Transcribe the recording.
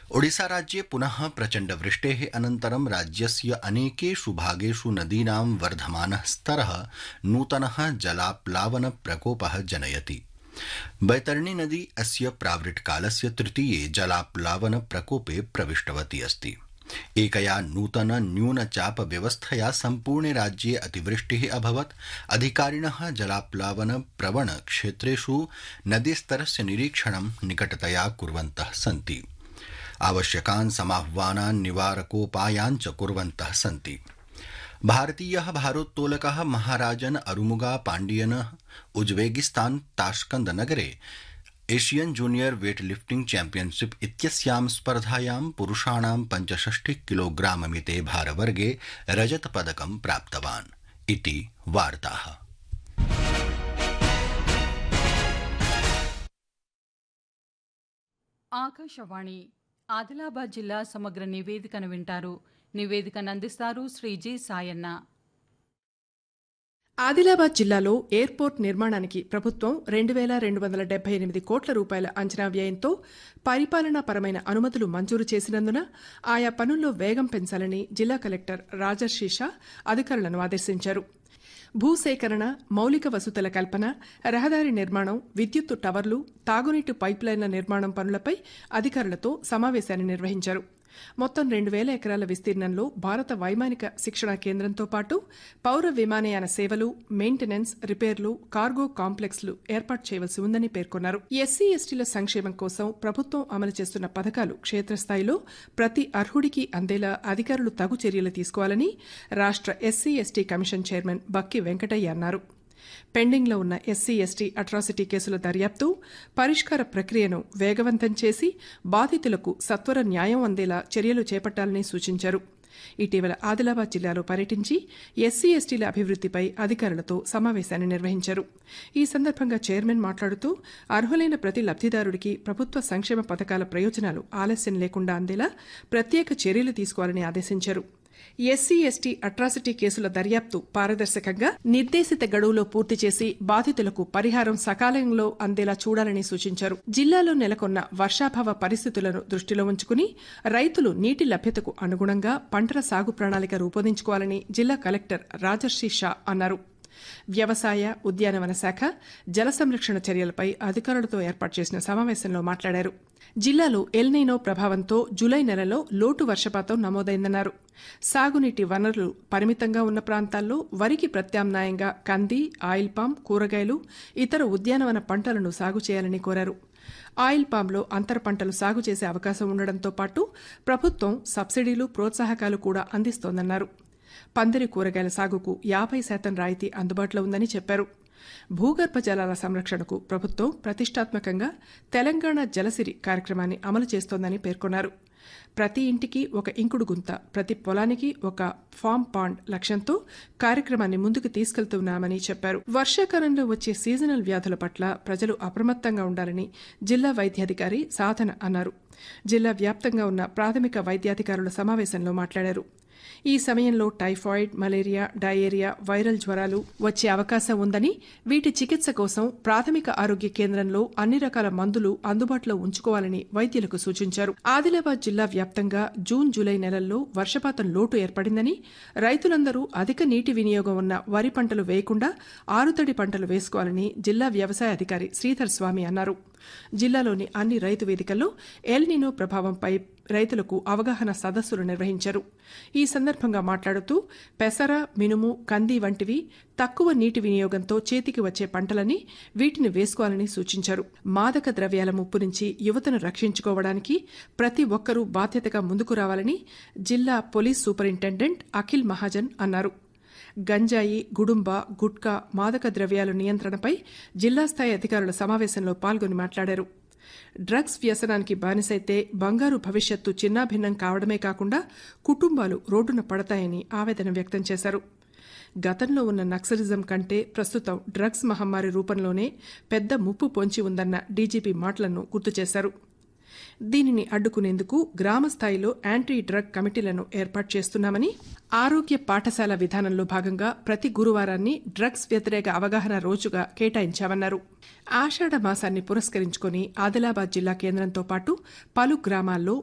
ओडिशाराज्ये पुनः प्रचण्डवृष्टेः अनन्तरं राज्यस्य अनेकेषु भागेषु नदीनां वर्धमानः स्तरः नूतनः जलाप्लावन प्रकोपः जनयति बैतरणी नदी अस्य प्रावृट्कालस्य तृतीये जलाप्लावन प्रकोपे प्रविष्टवती अस्ति एकया नूतन न्यूनचाप व्यवस्थया सम्पूर्णे राज्ये अतिवृष्टिः अभवत् अधिकारिणः जलाप्लावन प्रवण क्षेत्रेषु नदीस्तरस्य निरीक्षणं निकटतया कुर्वन्तः सन्ति आवश्यकान् समाह्वानान् निवारकोपायान् च कुर्वन्तः सन्ति भारतीयः भारोत्तोलकः महाराजन अरुमुगा पाण्डियन उज्बेकिस्तान ताश्कन्द नगरे Asian junior weight lifting championship इत्यस्यां स्पर्धायां पुरुषाणां पञ्चषष्टि किलोग्राम मिते भारवर्गे रजतपदकं प्राप्तवान् इति वार्ताः ఆకాశవాణి ఆదిలాబాద్ జిల్లా సమగ్ర నివేదికను వింటారు నివేదికను అందిస్తారు శ్రీ జి సాయన్న ఆదిలాబాద్ జిల్లాలో ఎయిర్పోర్ట్ నిర్మాణానికి ప్రభుత్వం రెండు వేల రెండు వందల డెబ్బై ఎనిమిది కోట్ల రూపాయల అంచనా వ్యయంతో పరిపాలనాపరమైన అనుమతులు మంజూరు చేసినందున ఆయా పనుల్లో వేగం పెంచాలని జిల్లా కలెక్టర్ రాజర్షి షా అధికారులను ఆదేశించారు భూసేకరణ మౌలిక వసతుల కల్పన రహదారి నిర్మాణం విద్యుత్తు టవర్లు తాగునీటి పైప్లైన్ల నిర్మాణం పనులపై అధికారులతో సమావేశాన్ని నిర్వహించారు మొత్తం రెండు వేల ఎకరాల విస్తీర్ణంలో భారత వైమానిక శిక్షణ కేంద్రంతో పాటు పౌర విమానయాన సేవలు మెయింటెనెన్స్ రిపేర్లు కార్గో కాంప్లెక్స్లు ఏర్పాటు చేయవలసి ఉందని పేర్కొన్నారు ఎస్సీ ఎస్టీల సంక్షేమం కోసం ప్రభుత్వం అమలు చేస్తున్న పథకాలు క్షేత్రస్థాయిలో ప్రతి అర్హుడికి అందేలా అధికారులు తగు చర్యలు తీసుకోవాలని రాష్ట్ర SC ST commission chairman Bakki Venkataiah అన్నారు పెండింగ్లో ఉన్న ఎస్సీ ఎస్టీ అట్రాసిటీ కేసుల దర్యాప్తు పరిష్కార ప్రక్రియను వేగవంతం చేసి బాధితులకు సత్వర న్యాయం అందేలా చర్యలు చేపట్టాలని సూచించారు ఇటీవల ఆదిలాబాద్ జిల్లాలో పర్యటించి ఎస్సీ ఎస్టీల అభివృద్దిపై అధికారులతో సమావేశాన్ని నిర్వహించారు ఈ సందర్భంగా చైర్మన్ మాట్లాడుతూ అర్హులైన ప్రతి లబ్దిదారుడికి ప్రభుత్వ సంక్షేమ పథకాల ప్రయోజనాలు ఆలస్యం లేకుండా అందేలా ప్రత్యేక చర్యలు తీసుకోవాలని ఆదేశించారు ఎస్సీ ఎస్టీ అట్రాసిటీ కేసుల దర్యాప్తు పారదర్శకంగా నిర్దేశిత గడువులో పూర్తి చేసి బాధితులకు పరిహారం సకాలంలో అందేలా చూడాలని సూచించారు జిల్లాలో నెలకొన్న వర్షాభావ పరిస్థితులను దృష్టిలో ఉంచుకుని రైతులు నీటి లభ్యతకు అనుగుణంగా పంటల సాగు ప్రణాళిక రూపొందించుకోవాలని జిల్లా కలెక్టర్ రాజర్షి షా అన్నారు వ్యవసాయ ఉద్యానవన శాఖ జల సంరక్షణ చర్యలపై అధికారులతో ఏర్పాటు చేసిన సమావేశంలో మాట్లాడారు జిల్లాలో ఎల్నైనో ప్రభావంతో జులై నెలలో లోటు వర్షపాతం నమోదైందన్నారు సాగునీటి వనరులు పరిమితంగా ఉన్న ప్రాంతాల్లో వరికి ప్రత్యామ్నాయంగా కంది ఆయిల్ పామ్ కూరగాయలు ఇతర ఉద్యానవన పంటలను సాగు చేయాలని కోరారు ఆయిల్ పామ్లో అంతర పంటలు సాగు చేసే అవకాశం ఉండడంతో పాటు ప్రభుత్వం సబ్సిడీలు ప్రోత్సాహకాలు కూడా అందిస్తోందన్నారు పందిరి కూరగాయల సాగుకు యాభై శాతం రాయితీ అందుబాటులో ఉందని చెప్పారు భూగర్భ జలాల సంరక్షణకు ప్రభుత్వం ప్రతిష్టాత్మకంగా తెలంగాణ జలసిరి కార్యక్రమాన్ని అమలు చేస్తోందని పేర్కొన్నారు ప్రతి ఇంటికి ఒక ఇంకుడు గుంత ప్రతి పొలానికి ఒక ఫామ్ పాండ్ లక్ష్యంతో కార్యక్రమాన్ని ముందుకు తీసుకెళ్తున్నామని చెప్పారు వర్షాకాలంలో వచ్చే సీజనల్ వ్యాధుల పట్ల ప్రజలు అప్రమత్తంగా ఉండాలని జిల్లా వైద్యాధికారి సాధన అన్నారు జిల్లా వ్యాప్తంగా ఉన్న ప్రాథమిక వైద్యాధికారుల సమావేశంలో మాట్లాడారు ఈ సమయంలో టైఫాయిడ్ మలేరియా డయేరియా వైరల్ జ్వరాలు వచ్చే అవకాశం ఉందని వీటి చికిత్స కోసం ప్రాథమిక ఆరోగ్య కేంద్రంలో అన్ని రకాల మందులు అందుబాటులో ఉంచుకోవాలని వైద్యులకు సూచించారు ఆదిలాబాద్ జిల్లా వ్యాప్తంగా జూన్ జూలై నెలల్లో వర్షపాతం లోటు ఏర్పడిందని రైతులందరూ అధిక నీటి వినియోగం ఉన్న వరి పంటలు వేయకుండా ఆరుతడి పంటలు వేసుకోవాలని జిల్లా వ్యవసాయ అధికారి శ్రీధర్ స్వామి అన్నారు జిల్లాలోని అన్ని రైతు వేదికల్లో ఎల్ నినో ప్రభావంపై రైతులకు అవగాహన సదస్సులు నిర్వహించారు ఈ సందర్భంగా మాట్లాడుతూ పెసర మినుము కంది వంటివి తక్కువ నీటి వినియోగంతో చేతికి వచ్చే పంటలని వీటిని వేసుకోవాలని సూచించారు మాదక ద్రవ్యాల ముప్పు నుంచి యువతను రక్షించుకోవడానికి ప్రతి ఒక్కరూ బాధ్యతగా ముందుకు రావాలని జిల్లా పోలీస్ సూపరింటెండెంట్ అఖిల్ మహాజన్ అన్నారు గంజాయి గుడుంబ గుట్కా మాదక ద్రవ్యాల నియంత్రణపై జిల్లా స్థాయి అధికారుల సమావేశంలో పాల్గొని మాట్లాడారు డ్రగ్స్ వ్యసనానికి బానిసైతే బంగారు భవిష్యత్తు చిన్నాభిన్నం కావడమే కాకుండా కుటుంబాలు రోడ్డున పడతాయని ఆవేదన వ్యక్తం చేశారు గతంలో ఉన్న నక్సలిజం కంటే ప్రస్తుతం డ్రగ్స్ మహమ్మారి రూపంలోనే పెద్ద ముప్పు పొంచి ఉందన్న డీజీపీ మాటలను గుర్తు చేశారు దీనిని అడ్డుకునేందుకు గ్రామ స్థాయిలో యాంటీ డ్రగ్ కమిటీలను ఏర్పాటు చేస్తున్నామని ఆరోగ్య పాఠశాల విధానంలో భాగంగా ప్రతి గురువారాన్ని డ్రగ్స్ వ్యతిరేక అవగాహన రోజుగా కేటాయించామన్నారు ఆషాఢ మాసాన్ని పురస్కరించుకుని ఆదిలాబాద్ జిల్లా కేంద్రంతో పాటు పలు గ్రామాల్లో